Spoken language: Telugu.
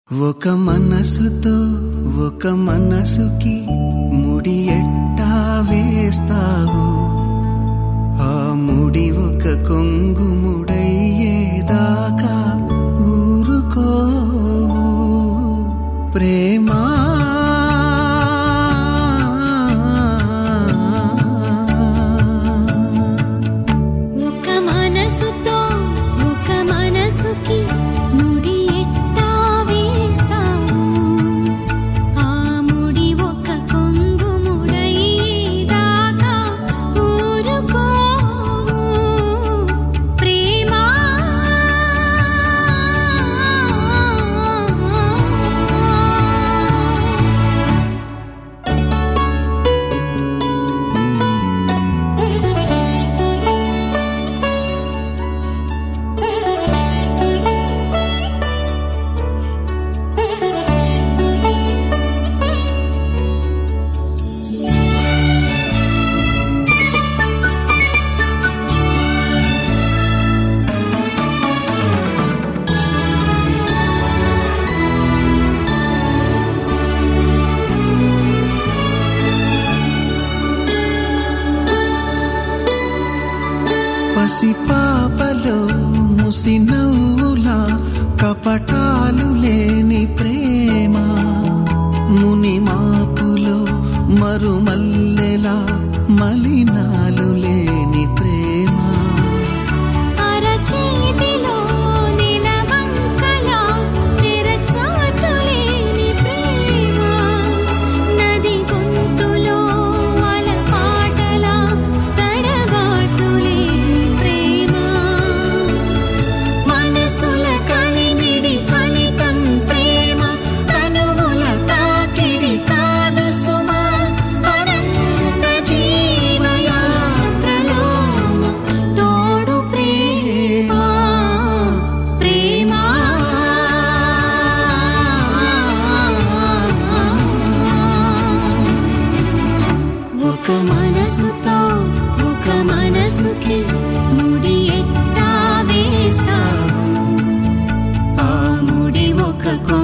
ఒక మనసుతో ఒక మనసుకి ముడి ఎట్టా వేస్తావు ఆ ముడి ఒక కొంగు ముడయ్యేదాకా ఊరుకో ప్రేమా ఒక మనసుతో ఒక మనసుకి ముడి ఎట్టా వేస్తావు ఆ ముడి ఒక కొంగు ముడయ్యేదాకా ఊరుకో ప్రేమా పసిపాపలో ముసి నవ్వులా కపటాలు లేని ప్రేమ ముని మాపులో మరుమల్లెలా మలినాలు లేని ప్రేమ అరచేతిలో నిలవంకలా తెరచాటులేని ప్రేమ నది గొంతులో అలపాటలా తడబాటులేని ప్రేమ మనసుల కలిమిడి ఫలితం ప్రేమ తనువుల తాకిడి కాదు సుమా అనంత జీవయాత్రలోన తోడు ప్రేమ ప్రేమ ఒక మనసుతో ఒక మనసుకి ముడి ఎట్టా వేస్తావు ఆ ముడి ఒక కొ